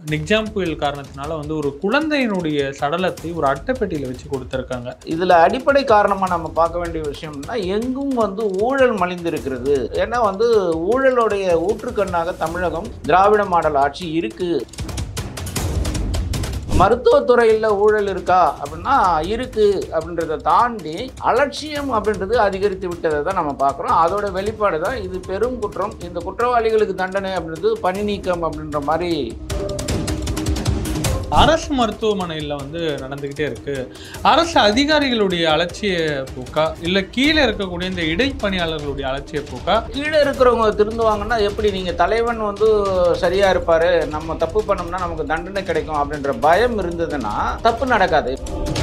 நிக்ஜாம் புயல் காரணத்தினால வந்து ஒரு குழந்தையினுடைய சடலத்தை ஒரு அட்டைப்பெட்டியில வச்சு கொடுத்துருக்காங்க இதுல அடிப்படை காரணமா நம்ம பார்க்க வேண்டிய விஷயம்னா எங்கும் வந்து ஊழல் மலிந்திருக்கிறது ஏன்னா வந்து ஊழலுடைய ஊற்றுக்கண்ணாக தமிழகம் திராவிட மாடல் ஆட்சி இருக்கு மருத்துவத்துறையில் ஊழல் இருக்கா அப்படின்னா இருக்கு அப்படின்றத தாண்டி அலட்சியம் அப்படின்றது அதிகரித்து விட்டதை தான் நம்ம பார்க்குறோம் அதோட வெளிப்பாடு தான் இது பெரும் குற்றம் இந்த குற்றவாளிகளுக்கு தண்டனை அப்படின்றது பணி நீக்கம் அப்படின்ற மாதிரி அரசு மருத்துவமனையில் வந்து நடந்துக்கிட்டே இருக்கு அரசு அதிகாரிகளுடைய அலட்சிய போக்கா இல்லை கீழே இருக்கக்கூடிய இந்த இடைப்பணியாளர்களுடைய அலட்சிய போக்கா கீழே இருக்கிறவங்க திருந்துவாங்கன்னா எப்படி நீங்கள் தலைவன் வந்து சரியாக இருப்பார் நம்ம தப்பு பண்ணோம்னா நமக்கு தண்டனை கிடைக்கும் அப்படின்ற பயம் இருந்ததுன்னா தப்பு நடக்காது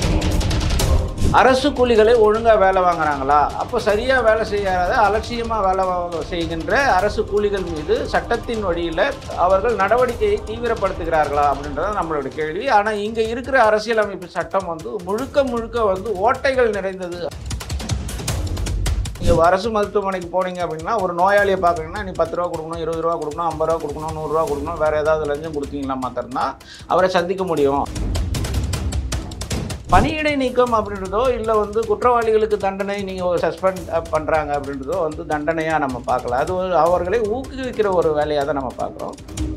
அரசு கூலிகளை ஒழுங்காக வேலை வாங்குறாங்களா அப்போ சரியாக வேலை செய்யாத அலட்சியமாக வேலை வா- செய்கின்ற அரசு கூலிகள் மீது சட்டத்தின் வழியில் அவர்கள் நடவடிக்கையை தீவிரப்படுத்துகிறார்களா அப்படின்றத நம்மளோட கேள்வி ஆனால் இங்கே இருக்கிற அரசியலமைப்பு சட்டம் வந்து முழுக்க முழுக்க வந்து ஓட்டைகள் நிறைந்தது நீங்கள் அரசு மருத்துவமனைக்கு போனீங்க அப்படின்னா ஒரு நோயாளியை பார்க்குறீங்கன்னா நீ பத்து ரூபா கொடுக்கணும் இருபது ரூபா கொடுக்கணும் ஐம்பது ரூபா கொடுக்கணும் நூறுரூவா கொடுக்கணும் வேறு ஏதாவது லஞ்சம் கொடுத்தீங்களா மாத்திரம்தான் அவரை சந்திக்க முடியும் பணியிடை நீக்கம் அப்படின்றதோ இல்லை வந்து குற்றவாளிகளுக்கு தண்டனை நீங்கள் சஸ்பெண்ட் பண்ணுறாங்க அப்படின்றதோ வந்து தண்டனையாக நம்ம பார்க்கல அது ஒரு அவர்களை ஊக்குவிக்கிற ஒரு வேலையாக தான் நம்ம பார்க்குறோம்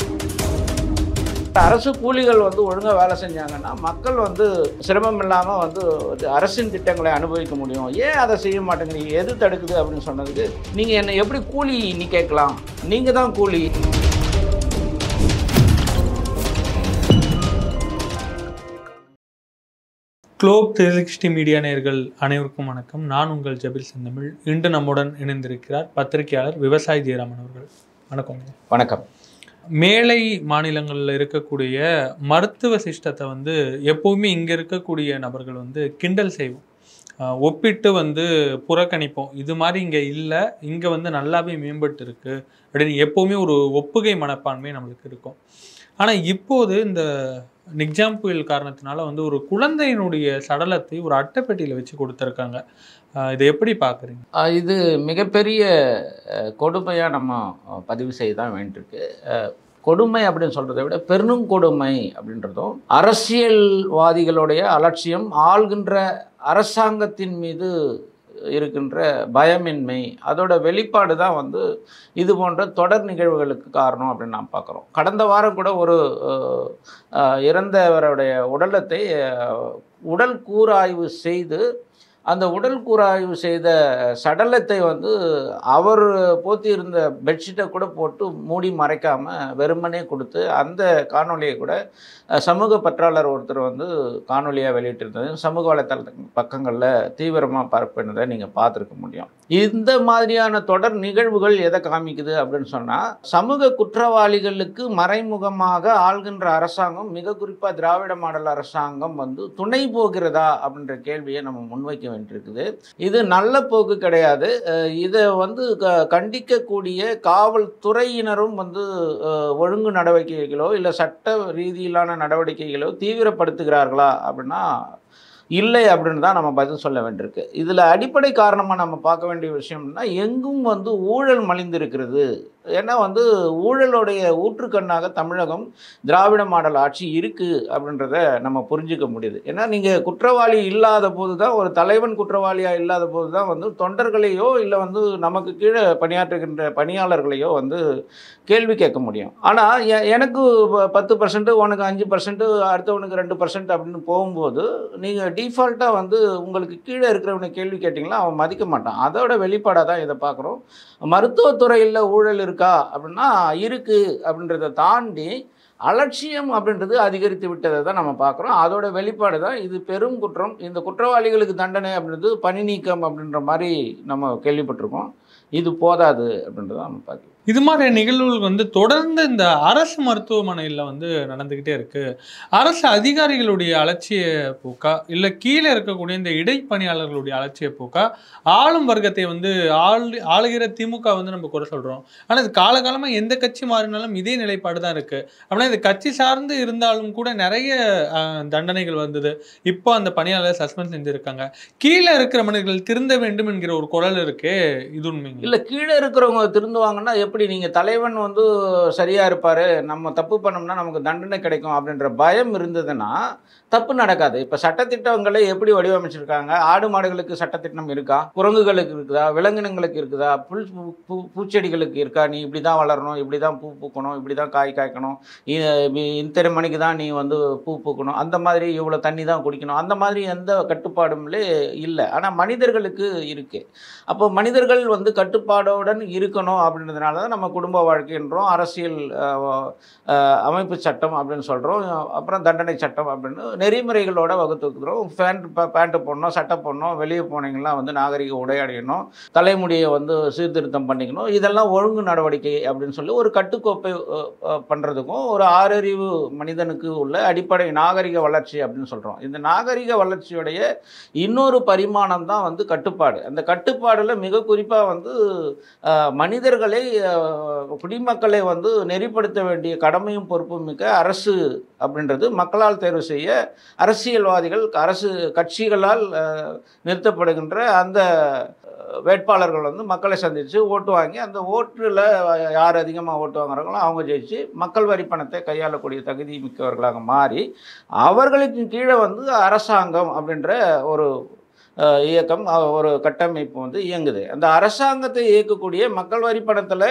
அரசு கூலிகள் வந்து ஒழுங்காக வேலை செஞ்சாங்கன்னா மக்கள் வந்து சிரமம் இல்லாமல் வந்து அரசின் திட்டங்களை அனுபவிக்க முடியும் ஏன் அதை செய்ய மாட்டேங்கிறீங்க எது தடுக்குது அப்படின்னு சொன்னதுக்கு நீங்கள் என்னை எப்படி கூலி நீ கேட்கலாம் நீங்கள் தான் கூலி குளோப் த்ரீ சிக்ஸ்டி மீடியா நேயர்கள் அனைவருக்கும் வணக்கம் நான் உங்கள் ஜபில் செந்தமிழ் இன்று நம்முடன் இணைந்திருக்கிறார் பத்திரிகையாளர் விவசாயி ஜெயராமன் அவர்கள் வணக்கம் வணக்கம் மேலை மாநிலங்களில் இருக்கக்கூடிய மருத்துவ சிஸ்டத்தை வந்து எப்போவுமே இங்கே இருக்கக்கூடிய நபர்கள் வந்து கிண்டல் செய்வோம் ஆஹ் ஒப்பிட்டு வந்து புறக்கணிப்போம் இது மாதிரி இங்கே இல்லை இங்கே வந்து நல்லாவே மேம்பட்டு இருக்கு அப்படின்னு எப்போவுமே ஒரு ஒப்புகை மனப்பான்மை நம்மளுக்கு இருக்கும் ஆனால் இப்போது இந்த நிக்ஜாம் புயல் காரணத்தினால வந்து ஒரு குழந்தையினுடைய சடலத்தை ஒரு அட்டைப்பெட்டியில் வச்சு கொடுத்துருக்காங்க ஆஹ் இதை எப்படி பார்க்குறீங்க ஆஹ் இது மிகப்பெரிய அஹ், கொடுமையா நம்ம அஹ், பதிவு செய்ய தான் வேண்டியிருக்கு அஹ், கொடுமை அப்படின்னு சொல்றதை விட பெருங்கொடுமை அப்படின்றதும் அரசியல்வாதிகளுடைய அலட்சியம் ஆள்கின்ற அரசாங்கத்தின் மீது இருக்கின்ற பயமின்மை அதோட வெளிப்பாடு தான் வந்து இது போன்ற தொடர் நிகழ்வுகளுக்கு காரணம் அப்படின்னு நாம் பார்க்குறோம் கடந்த வாரம் கூட ஒரு அஹ், அஹ், இறந்தவருடைய உடலத்தை அஹ், உடல் கூராய்வு செய்து அந்த உடல் கூராய்வு செய்த சடலத்தை வந்து அவர் போத்தி இருந்த பெட்ஷீட்டை கூட போட்டு மூடி மறைக்காம வெறுமனே கொடுத்து அந்த காணொளியை கூட அஹ், சமூக பற்றாளர் ஒருத்தர் வந்து காணொலியாக வெளியிட்டிருந்தது சமூக வலைத்தள பக்கங்களில் தீவிரமாக பரப்பினதை நீங்கள் பார்த்துருக்க முடியும் இந்த மாதிரியான தொடர் நிகழ்வுகள் எதை காமிக்குது அப்படின்னு சொன்னால் சமூக குற்றவாளிகளுக்கு மறைமுகமாக ஆள்கின்ற அரசாங்கம் மிக குறிப்பாக திராவிட மாடல் அரசாங்கம் வந்து துணை போகிறதா அப்படின்ற கேள்வியை நம்ம முன்வைக்க வேண்டியிருக்குது இது நல்ல போக்கு கிடையாது அஹ் இதை வந்து க- கண்டிக்கக்கூடிய காவல்துறையினரும் வந்து அஹ், ஒழுங்கு நடவடிக்கைகளோ இல்லை சட்ட ரீதியிலான நடவடிக்கைகளோ தீவிரப்படுத்துகிறார்களா அப்படின்னா இல்லை அப்படின்னு தான் நம்ம பதில் சொல்ல வேண்டியிருக்கு இதில் அடிப்படை காரணமாக நம்ம பார்க்க வேண்டிய விஷயம்னா எங்கும் வந்து ஊழல் மலிந்திருக்கிறது ஏன்னா வந்து ஊழலுடைய ஊற்றுக்கண்ணாக தமிழகம் திராவிட மாடல் ஆட்சி இருக்குது அப்படின்றத நம்ம புரிஞ்சுக்க முடியுது ஏன்னா நீங்கள் குற்றவாளி இல்லாத போது தான் ஒரு தலைவன் குற்றவாளியாக இல்லாத போது தான் வந்து தொண்டர்களையோ இல்லை வந்து நமக்கு கீழே பணியாற்றுகின்ற பணியாளர்களையோ வந்து கேள்வி கேட்க முடியும் ஆனால் எனக்கு ப- பத்து பர்சன்ட் உனக்கு அஞ்சு பர்சன்ட் அடுத்தவனுக்கு ரெண்டு பர்சன்ட் அப்படின்னு போகும்போது நீங்கள் டிஃபால்ட்டாக வந்து உங்களுக்கு கீழே இருக்கிறவனை கேள்வி கேட்டிங்களா அவன் மதிக்க மாட்டான் அதோட வெளிப்பாடாக தான் இதை பார்க்குறோம் மருத்துவத்துறையில் ஊழல் இருக்கா அப்படின்னா இருக்குது அப்படின்றத தாண்டி அலட்சியம் அப்படின்றது அதிகரித்து விட்டதை தான் நம்ம பார்க்குறோம் அதோட வெளிப்பாடு தான் இது பெரும் குற்றம் இந்த குற்றவாளிகளுக்கு தண்டனை அப்படின்றது பணி நீக்கம் அப்படின்ற மாதிரி நம்ம கேள்விப்பட்டிருக்கோம் இது போதாது அப்படின்றத நம்ம பார்க்கலாம் இது மாதிரி நிகழ்வுகள் வந்து தொடர்ந்து இந்த அரசு மருத்துவமனையில் வந்து நடந்துக்கிட்டே இருக்கு அரசு அதிகாரிகளுடைய அலட்சிய போக்கா இல்லை கீழே இருக்கக்கூடிய இந்த இடைப்பணியாளர்களுடைய அலட்சிய போக்கா ஆளும் வர்க்கத்தை வந்து ஆள் ஆளுகிற திமுக வந்து நம்ம குறை சொல்றோம் ஆனால் இது காலகாலமாக எந்த கட்சி மாறினாலும் இதே நிலைப்பாடு தான் இருக்கு அப்படின்னா இது கட்சி சார்ந்து இருந்தாலும் கூட நிறைய ஆஹ், தண்டனைகள் வந்தது இப்போ அந்த பணியாளர் சஸ்பெண்ட் செஞ்சிருக்காங்க கீழே இருக்கிற மனிதர்கள் திருந்த வேண்டும் என்கிற ஒரு குரல் இருக்கே இது உண்மைங்க இல்லை கீழே இருக்கிறவங்க திருந்துவாங்கன்னா எப்படி நீங்கள் தலைவன் வந்து சரியாக இருப்பார் நம்ம தப்பு பண்ணோம்னா நமக்கு தண்டனை கிடைக்கும் அப்படின்ற பயம் இருந்ததுன்னா தப்பு நடக்காது இப்போ சட்டத்திட்டங்களை எப்படி வடிவமைச்சிருக்காங்க ஆடு மாடுகளுக்கு சட்டத்திட்டம் இருக்கா குரங்குகளுக்கு இருக்குதா விலங்கினங்களுக்கு இருக்குதா புல் பூ- பூ- பூச்செடிகளுக்கு இருக்கா நீ இப்படி தான் வளரணும் இப்படி தான் பூ பூக்கணும் இப்படி தான் காய் காய்க்கணும் இ- இ- இத்தனை மணிக்கு தான் நீ வந்து பூ பூக்கணும் அந்த மாதிரி இவ்வளோ தண்ணி தான் குடிக்கணும் அந்த மாதிரி எந்த கட்டுப்பாடும்லே இல்லை ஆனால் மனிதர்களுக்கு இருக்குது அப்போ மனிதர்கள் வந்து கட்டுப்பாடுடன் இருக்கணும் அப்படின்றதுனால தான் நம்ம குடும்ப வாழ்க்கைன்றோம் அரசியல் அஹ், அஹ், அமைப்பு சட்டம் அப்படின்னு சொல்கிறோம் அப்புறம் தண்டனை சட்டம் அப்படின்னு நெறிமுறைகளோட வகுத்து வைக்கிறோம் பேண்ட் பேண்ட்டு போடணும் சட்டை போடணும் வெளியே போனீங்கன்னா வந்து நாகரிக உடை அணியணும் தலைமுடியை வந்து சீர்திருத்தம் பண்ணிக்கணும் இதெல்லாம் ஒழுங்கு நடவடிக்கை அப்படின்னு சொல்லி ஒரு கட்டுக்கோப்பை பண்ணுறதுக்கும் ஒரு ஆறறிவு மனிதனுக்கு உள்ள அடிப்படை நாகரிக வளர்ச்சி அப்படின்னு சொல்கிறோம் இந்த நாகரிக வளர்ச்சியுடைய இன்னொரு பரிமாணம் தான் வந்து கட்டுப்பாடு அந்த கட்டுப்பாடில் மிக குறிப்பாக வந்து அஹ், மனிதர்களை அஹ், குடிமக்களை வந்து நெறிப்படுத்த வேண்டிய கடமையும் பொறுப்பும் மிக்க அரசு அப்படின்றது மக்களால் தேர்வு செய்ய அரசியல்வாதிகள் அரசு கட்சிகளால் அஹ், நிறுத்தப்படுகின்ற அந்த அஹ், வேட்பாளர்கள் வந்து மக்களை சந்தித்து ஓட்டு வாங்கி அந்த ஓட்டில் யார் அதிகமாக ஓட்டு வாங்குறாங்களோ அவங்க ஜெயிச்சு மக்கள் வரி பணத்தை கையாளக்கூடிய தகுதி மிக்கவர்களாக மாறி அவர்களுக்கு கீழே வந்து அரசாங்கம் அப்படின்ற ஒரு அஹ், இயக்கம் அஹ், ஒரு கட்டமைப்பு வந்து இயங்குது அந்த அரசாங்கத்தை இயக்கக்கூடிய மக்கள் வரி பணத்தில்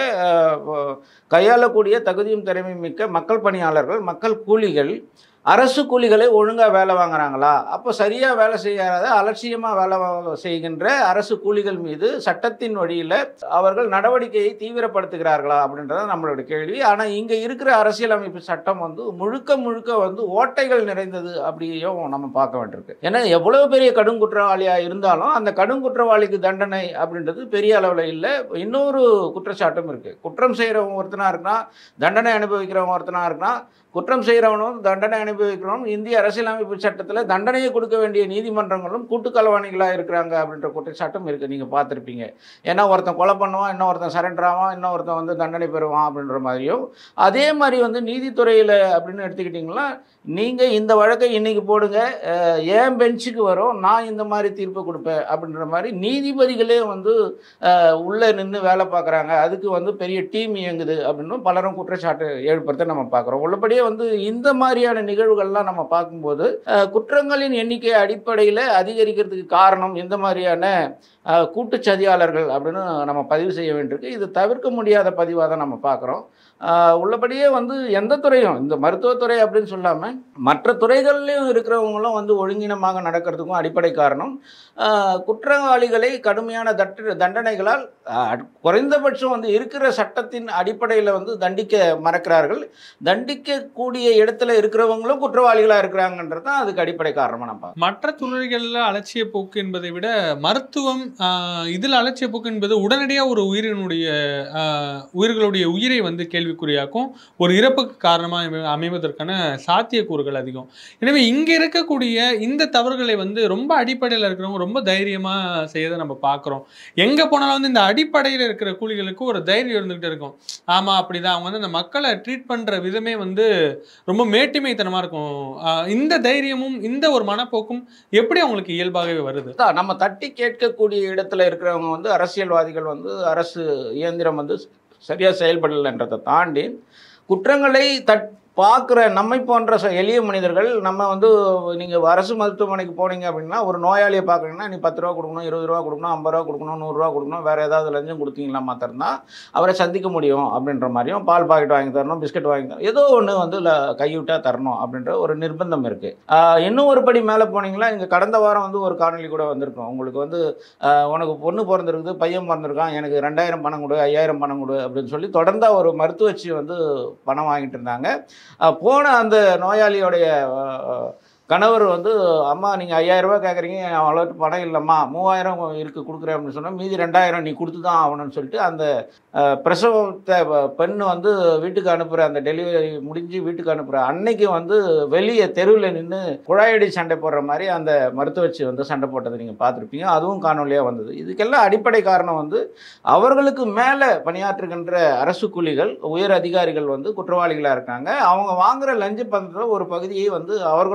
கையாளக்கூடிய தகுதியும் திறமையும் மிக்க மக்கள் பணியாளர்கள் மக்கள் கூலிகள் அரசு கூலிகளை ஒழுங்காக வேலை வாங்குறாங்களா அப்போ சரியாக வேலை செய்யாத அலட்சியமாக வேலை வா- செய்கின்ற அரசு கூலிகள் மீது சட்டத்தின் வழியில் அவர்கள் நடவடிக்கையை தீவிரப்படுத்துகிறார்களா அப்படின்றத நம்மளோட கேள்வி ஆனால் இங்கே இருக்கிற அரசியலமைப்பு சட்டம் வந்து முழுக்க முழுக்க வந்து ஓட்டைகள் நிறைந்தது அப்படியும் நம்ம பார்க்க வேண்டியிருக்கு ஏன்னா எவ்வளோ பெரிய கடும் குற்றவாளியாக இருந்தாலும் அந்த கடும் குற்றவாளிக்கு தண்டனை அப்படின்றது பெரிய அளவில் இல்லை இன்னொரு குற்றச்சாட்டும் இருக்குது குற்றம் செய்கிறவங்க ஒருத்தனாக இருக்கான் தண்டனை அனுபவிக்கிறவங்க ஒருத்தனாக இருக்கான் குற்றம் செய்கிறவனும் தண்டனை அனுபவிக்கிறவனும் இந்திய அரசியலமைப்பு சட்டத்தில் தண்டனையை கொடுக்க வேண்டிய நீதிமன்றங்களும் கூட்டுக்களவாணிகளாக இருக்கிறாங்க அப்படின்ற குற்றச்சாட்டும் இருக்குது நீங்கள் பார்த்துருப்பீங்க ஏன்னா ஒருத்தன் கொலை பண்ணுவான் இன்னும் ஒருத்தன் சரண்டர் ஆவான் இன்னும் ஒருத்தன் வந்து தண்டனை பெறுவான் அப்படின்ற மாதிரியும் அதே மாதிரி வந்து நீதித்துறையில் அப்படின்னு எடுத்துக்கிட்டிங்கன்னா நீங்கள் இந்த வழக்கை இன்னைக்கு போடுங்க அஹ், என் பெஞ்சுக்கு வரும் நான் இந்த மாதிரி தீர்ப்பு கொடுப்பேன் அப்படின்ற மாதிரி நீதிபதிகளே வந்து அஹ், உள்ளே நின்று வேலை பார்க்குறாங்க அதுக்கு வந்து பெரிய டீம் இயங்குது அப்படின்னு பலரும் குற்றச்சாட்டு ஏற்படுத்த நம்ம பார்க்குறோம் உள்ளபடியே வந்து இந்த மாதிரியான நிகழ்வுகள்லாம் நம்ம பார்க்கும்போது அஹ், குற்றங்களின் எண்ணிக்கை அடிப்படையில் அதிகரிக்கிறதுக்கு காரணம் இந்த மாதிரியான அஹ், கூட்டுச் சதியாளர்கள் அப்படின்னு நம்ம பதிவு செய்ய வேண்டியிருக்கு இது தவிர்க்க முடியாத பதிவாக தான் நம்ம பார்க்குறோம் உள்ளபடியே வந்து எந்த துறையும் இந்த மருத்துவத்துறை அப்படின்னு சொல்லாமல் மற்ற துறைகள்லையும் இருக்கிறவங்களும் வந்து ஒழுங்கினமாக நடக்கிறதுக்கும் அடிப்படை காரணம் ஆஹ், குற்றவாளிகளை கடுமையான தட்டு தண்டனைகளால் ஆஹ், குறைந்தபட்சம் வந்து இருக்கிற சட்டத்தின் அடிப்படையில் வந்து தண்டிக்க மறக்கிறார்கள் தண்டிக்கக்கூடிய இடத்துல இருக்கிறவங்களும் குற்றவாளிகளாக இருக்கிறாங்கன்றது தான் அதுக்கு அடிப்படை காரணமாக நான் பார்க்குறேன் மற்ற துறைகளில் அலட்சிய போக்கு என்பதை விட மருத்துவம் ஆஹ், இதில் அலட்சிய போக்கு என்பது உடனடியாக ஒரு உயிரினுடைய ஆஹ், உயிர்களுடைய உயிரை வந்து கேள்விக்குறியாக்கும் ஒரு இறப்புக்கு காரணமாக அமைவதற்கான சாத்தியக்கூறுகள் அதிகம் எனவே இங்கே இருக்கக்கூடிய இந்த தவறுகளை வந்து ரொம்ப அடிப்படையில் இருக்கிறவங்க ரொம்ப தைரியமாக செய்யறதை நம்ம பார்க்குறோம் எங்கே போனாலும் வந்து இந்த அடிப்படையில் இருக்கிற கூலிகளுக்கு ஒரு தைரியம் இருந்துகிட்டே இருக்கும் ஆமாம் அப்படிதான் அவங்க வந்து அந்த மக்களை ட்ரீட் பண்ணுற விதமே வந்து ரொம்ப மேட்டிமைத்தனமாக இருக்கும் ஆஹ் இந்த தைரியமும் இந்த ஒரு மனப்போக்கும் எப்படி அவங்களுக்கு இயல்பாகவே வருது தான் நம்ம தட்டி கேட்கக்கூடிய இடத்துல இருக்கிறவங்க வந்து அரசியல்வாதிகள் வந்து அரசு இயந்திரம் வந்து சரியாக செயல்படலைன்றதை தாண்டி குற்றங்களை தட் பார்க்குற நம்மை போன்ற ச- எளிய மனிதர்கள் நம்ம வந்து நீங்கள் அரசு மருத்துவமனைக்கு போனீங்க அப்படின்னா ஒரு நோயாளியை பார்க்குறீங்கன்னா நீ பத்து ரூபா கொடுக்கணும் இருபது ரூபா கொடுக்கணும் ஐம்பது ரூபா கொடுக்கணும் நூறுரூவா கொடுக்கணும் வேறு ஏதாவது லஞ்சம் கொடுத்தீங்களா மாத்திரம்தான் அவரை சந்திக்க முடியும் அப்படின்ற மாதிரியும் பால் பாக்கெட் வாங்கி தரணும் பிஸ்கட் வாங்கி தரணும் ஏதோ ஒன்று வந்து ல- கைவிட்டா தரணும் அப்படின்ற ஒரு நிர்பந்தம் இருக்குது இன்னும் ஒரு படி மேலே போனீங்கன்னா இங்கே கடந்த வாரம் வந்து ஒரு காணொளி கூட வந்திருக்கும் உங்களுக்கு வந்து ஆஹ் உனக்கு பொண்ணு பிறந்திருக்குது பையன் பிறந்திருக்கான் எனக்கு ரெண்டாயிரம் பணம் கொடு ஐயாயிரம் பணம் கொடு அப்படின்னு சொல்லி தொடர்ந்தா ஒரு மருத்துவச்சி வந்து பணம் வாங்கிட்டு இருந்தாங்க ஆஹ் போன அந்த நோயாளியோடைய ஆஹ், கணவர் வந்து அம்மா நீங்கள் ஐயாயிரம் ரூபாய் கேட்குறீங்க அவ்வளோட்டு பணம் இல்லைம்மா மூவாயிரம் இருக்குது கொடுக்குறேன் அப்படின்னு சொன்னால் மீதி ரெண்டாயிரம் நீ கொடுத்து தான் ஆகணும்னு சொல்லிட்டு அந்த ஆஹ், பிரசவத்தை வ- பெண் வந்து வீட்டுக்கு அனுப்புகிற அந்த டெலிவரி முடிஞ்சு வீட்டுக்கு அனுப்புகிற அன்னைக்கு வந்து வெளியே தெருவில் நின்று குழாயடி சண்டை போடுற மாதிரி அந்த மருத்துவச்சி வந்து சண்டை போட்டதை நீங்கள் பார்த்துருப்பீங்க அதுவும் காணொலியாக வந்தது இதுக்கெல்லாம் அடிப்படை காரணம் வந்து அவர்களுக்கு மேலே பணியாற்றுகின்ற அரசு கூலிகள் உயர் அதிகாரிகள் வந்து குற்றவாளிகளாக இருக்காங்க அவங்க வாங்குற லஞ்ச பணத்தில் ஒரு பகுதியை வந்து அவர்களும் பங்காளி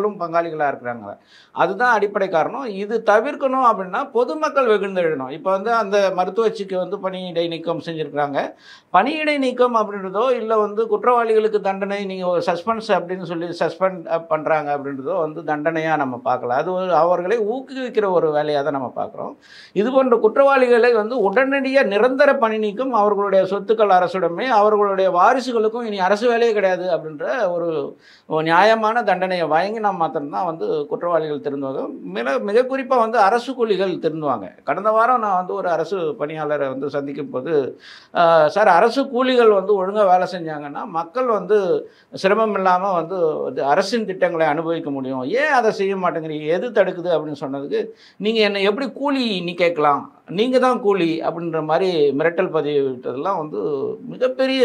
குற்றவாளிகளாக இருக்கிறாங்க அதுதான் அடிப்படை காரணம் இது தவிர்க்கணும் அப்படின்னா பொதுமக்கள் வெகுண்டெழணும் இப்போ வந்து அந்த மருத்துவச்சிக்கு வந்து பணியிடை நீக்கம் செஞ்சுருக்கிறாங்க பணியிடை நீக்கம் அப்படின்றதோ இல்லை வந்து குற்றவாளிகளுக்கு தண்டனை நீங்கள் சஸ்பென்ஸ் அப்படின்னு சொல்லி சஸ்பெண்ட் பண்ணுறாங்க அப்படின்றதோ வந்து தண்டனையாக நம்ம பார்க்கல அது ஒரு அவர்களை ஊக்குவிக்கிற ஒரு வேலையாக தான் நம்ம பார்க்குறோம் இது போன்ற குற்றவாளிகளை வந்து உடனடியாக நிரந்தர பணி நீக்கம் அவர்களுடைய சொத்துக்கள் அரசுடமே அவர்களுடைய வாரிசுகளுக்கும் இனி அரசு வேலையே கிடையாது அப்படின்ற ஒரு ஒரு நியாயமான தண்டனையை வழங்கினா மாத்திரம்தான் வந்து குற்றவாளிகள் திருந்துவாங்க மிக மிக குறிப்பாக வந்து அரசு கூலிகள் திருந்துவாங்க கடந்த வாரம் நான் வந்து ஒரு அரசு பணியாளரை வந்து சந்திக்கும் போது ஆஹ், சார் அரசு கூலிகள் வந்து ஒழுங்காக வேலை செஞ்சாங்கன்னா மக்கள் வந்து சிரமம் இல்லாமல் வந்து இது அரசின் திட்டங்களை அனுபவிக்க முடியும் ஏன் அதை செய்ய மாட்டேங்கிறீங்க எது தடுக்குது அப்படின்னு சொன்னதுக்கு நீங்கள் என்னை எப்படி கூலி நீ கேட்கலாம் நீங்கள் தான் கூலி அப்படின்ற மாதிரி மிரட்டல் பதிவு விட்டதெல்லாம் வந்து மிகப்பெரிய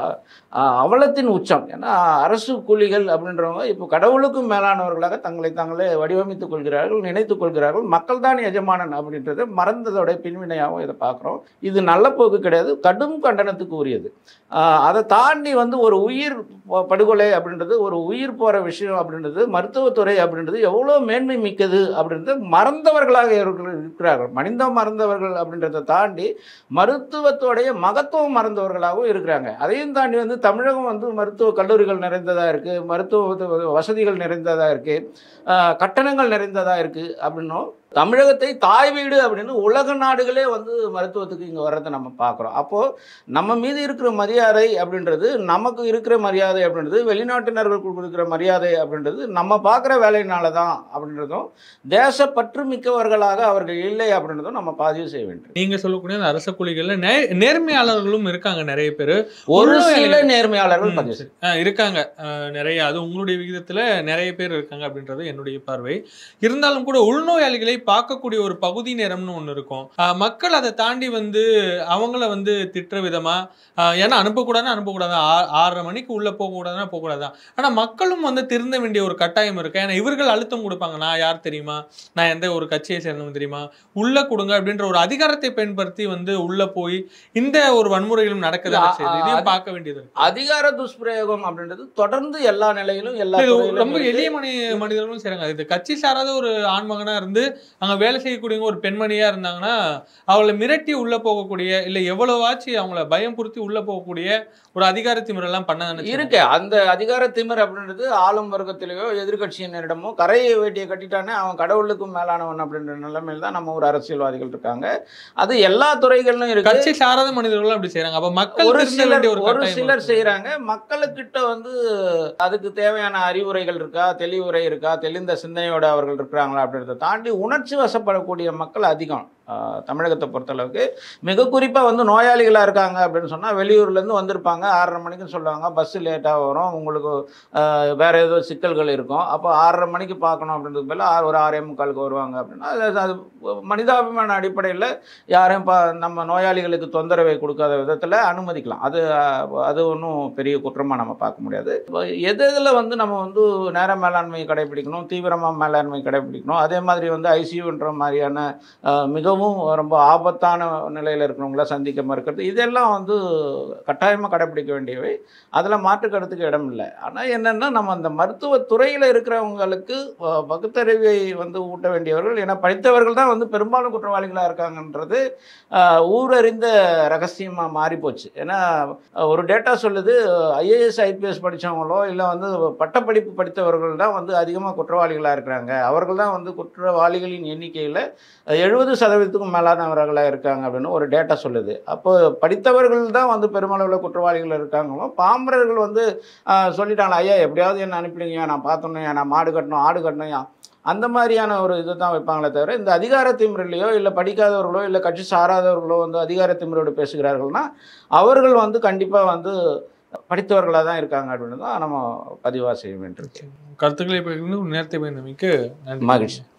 அஹ், அவலத்தின் உச்சம் ஏன்னா அரசு கூலிகள் அப்படின்றவங்க இப்போ கடவுளுக்கும் மேலானவர்களாக தங்களை தாங்களே வடிவமைத்துக் கொள்கிறார்கள் நினைத்துக் கொள்கிறார்கள் மக்கள் தான் எஜமானன் அப்படின்றத மறந்ததோட பின்வினையாகவும் இதை பார்க்குறோம் இது நல்ல போக்கு கிடையாது கடும் கண்டனத்துக்கு உரியது ஆஹ், அதை தாண்டி வந்து ஒரு உயிர் ப- படுகொலை அப்படின்றது ஒரு உயிர் போகிற விஷயம் அப்படின்றது மருத்துவத்துறை அப்படின்றது எவ்வளோ மேன்மை மிக்கது அப்படின்றது மறந்தவர்களாக இவர்கள் இருக்கிறார்கள் மனிதம் மறந்தவர்கள் அப்படின்றத தாண்டி மருத்துவத்தோடைய மகத்துவம் மறந்தவர்களாகவும் இருக்கிறாங்க அதையும் தாண்டி வந்து தமிழகம் வந்து மருத்துவ கல்லூரிகள் நிறைந்ததாக இருக்குது மருத்துவ வசதிகள் நிறைந்ததாக இருக்குது கட்டணங்கள் நிறைந்ததாக இருக்குது அப்படின்னும் தமிழகத்தை தாய் வீடு அப்படின்னு உலக நாடுகளே வந்து மருத்துவத்துக்கு இங்கே வர்றதை நம்ம பார்க்குறோம் அப்போது நம்ம மீது இருக்கிற மரியாதை அப்படின்றது நமக்கு இருக்கிற மரியாதை அப்படின்றது வெளிநாட்டினர்கள் கொடுக்குற மரியாதை அப்படின்றது நம்ம பார்க்குற வேலையினால தான் அப்படின்றதும் தேசப்பற்று மிக்கவர்களாக அவர்கள் இல்லை அப்படின்றதும் நம்ம பதிவு செய்ய வேண்டும் நீங்க சொல்லக்கூடிய அந்த அரச கூலிகள்ல நே- நேர்மையாளர்களும் இருக்காங்க நிறைய பேர் ஒரு உள்ள சில வேலைகள். நேர்மையாளர்கள் பதிவு செய்ய ஆ, இருக்காங்க ஆ, நிறைய அது உங்களுடைய விகிதத்துல நிறைய பேர் இருக்காங்க அப்படின்றது என்னுடைய பார்வை இருந்தாலும் கூட உள்நோயாளிகளை பார்க்கக்கூடிய ஒரு பகுதி நேரம்னு ஒன்று இருக்கும் ஆ, மக்கள் அதை தாண்டி வந்து அவங்கள வந்து திட்டுற விதமா ஆ, ஏன்னா அனுப்பக்கூடாதுன்னு அனுப்பக்கூடாது ஆ- ஆறரை மணிக்கு உள்ள போகக்கூடாதுன்னா போகக்கூடாது ஆனா மக்களும் வந்து திருந்த வேண்டிய ஒரு கட்டாயம் இருக்கு ஏன்னா இவர்கள் அழுத்தம் கொடுப்பாங்க நான் யார் தெரியுமா நான் எந்த ஒரு கட்சியை சேர்ந்தவன் தெரியுமா உள்ள கொடுங்க அப்படின்ற ஒரு அதிகாரத்தை பயன்படுத்தி வந்து உள்ள போய் இந்த ஒரு வன்முறைகளும் நடக்குதா இல்ல, செய்யுது ஆ, இதையும் அது- பார்க்க வேண்டியது இருக்கு அதிகார துஷ்பிரயோகம் அப்படின்றது தொடர்ந்து எல்லா நிலையிலும் எல்லா இது துறையிலும் ரொம்ப இருக்கு. எளிய மனி மனிதர்களும் செய்றாங்க இது கட்சி சாராத ஒரு ஆண்மகனா இருந்து அங்க வேலை செய்யக்கூடியவங்க ஒரு பெண்மணியா இருந்தாங்கன்னா அவளை மிரட்டி உள்ள போகக்கூடிய இல்ல எவ்வளவாச்சு அவங்கள பயம் புறுத்தி உள்ள போகக்கூடிய ஒரு அதிகார திமிரெல்லாம் பண்ண இருக்கு அந்த அதிகார திமிர் அப்படின்றது ஆளும் வர்க்கத்திலேயோ எதிர்கட்சியினரிடமோ கரையை வேட்டியை கட்டிட்டானே அவன் கடவுளுக்கும் மேலானவன் அப்படின்ற நிலைமையில் தான் நம்ம ஒரு அரசியல்வாதிகள் இருக்காங்க அது எல்லா துறைகளிலும் இருக்கு கட்சி சாராத மனிதர்களும் அப்படி செய்றாங்க அப்ப மக்கள் ஒரு திருந்த சிலர் வேண்டிய ஒரு ஒரு கட்டாயம் சிலர் இருக்கு. செய்றாங்க மக்களுக்கிட்ட வந்து அதுக்கு தேவையான அறிவுரைகள் இருக்கா தெளிவுரை இருக்கா தெளிந்த சிந்தனையோட அவர்கள் இருக்கிறாங்களா அப்படின்றத தாண்டி உணர்ச்சி வசப்படக்கூடிய மக்கள் அதிகம் ஆஹ், தமிழகத்தை பொறுத்தளவுக்கு மிக குறிப்பாக வந்து நோயாளிகளாக இருக்காங்க அப்படின்னு சொன்னால் வெளியூர்லேருந்து வந்திருப்பாங்க ஆறரை மணிக்கு சொல்லுவாங்க பஸ்ஸு லேட்டாக வரும் உங்களுக்கு ஆஹ், வேற ஏதோ சிக்கல்கள் இருக்கும் அப்போ ஆறரை மணிக்கு பார்க்கணும் அப்படின்றது பதிலா ஆறு ஒரு ஆறே முக்காலுக்கு வருவாங்க அப்படின்னா அது அது மனிதாபிமான அடிப்படையில் யாரையும் பா நம்ம நோயாளிகளுக்கு தொந்தரவை கொடுக்காத விதத்தில் அனுமதிக்கலாம் அது அஹ், அது ஒன்றும் பெரிய குற்றமாக நம்ம பார்க்க முடியாது இப்ப எது எதில் வந்து நம்ம வந்து நேர மேலாண்மை கடைபிடிக்கணும் தீவிரமாக மேலாண்மை கடைபிடிக்கணும் அதே மாதிரி வந்து ஐசியூன்ற மாதிரியான அஹ், மிகவும் ரொம்ப ஆபத்தான நிலையில் இருக்கிறவங்கள சந்திக்க மறுக்கிறது இதெல்லாம் வந்து கட்டாயமாக கடைபிடிக்க வேண்டியவை அதில் மாற்று கருத்துக்கு இடம் இல்லை ஆனால் என்னென்னா நம்ம அந்த மருத்துவத்துறையில் இருக்கிறவங்களுக்கு அஹ், பகுத்தறிவை வந்து ஊட்ட வேண்டியவர்கள் ஏன்னா படித்தவர்கள் தான் வந்து பெரும்பாலும் குற்றவாளிகளாக இருக்காங்கன்றது ஆஹ், ஊரறிந்த ரகசியமாக மாறி போச்சு ஏன்னா அஹ், ஒரு டேட்டா சொல்லுது ஐஏஎஸ் ஐபிஎஸ் படித்தவங்களோ இல்லை வந்து பட்டப்படிப்பு படித்தவர்கள் தான் வந்து அதிகமாக குற்றவாளிகளாக இருக்கிறாங்க அவர்கள் தான் வந்து குற்றவாளிகளின் எண்ணிக்கையில் எழுபது சதவீதத்துக்கும் மேலானவர்களாக இருக்காங்க அப்படின்னு ஒரு டேட்டா சொல்லுது அப்போ படித்தவர்கள் தான் வந்து பெருமளவில் குற்றவாளிகள் இருக்காங்களோ பாமரர்கள் வந்து ஆஹ், சொல்லிட்டாங்க ஐயா எப்படியாவது என்ன அனுப்பிடுங்க நான் பார்த்தோன்னே நான் மாடு கட்டணும் ஆடு கட்டணும் அந்த மாதிரியான ஒரு இதை தான் வைப்பாங்களே தவிர இந்த அதிகார திமிரிலையோ இல்லை படிக்காதவர்களோ இல்லை கட்சி சாராதவர்களோ வந்து அதிகார திமிரோடு பேசுகிறார்கள்னா அவர்கள் வந்து கண்டிப்பாக வந்து படித்தவர்களாக தான் இருக்காங்க அப்படின்னு தான் நம்ம பதிவாக செய்ய வேண்டியிருக்கு கருத்துக்களை பகிர்ந்து நேரத்தை பயந்தமைக்கு நன்றி மகிழ்ச்சி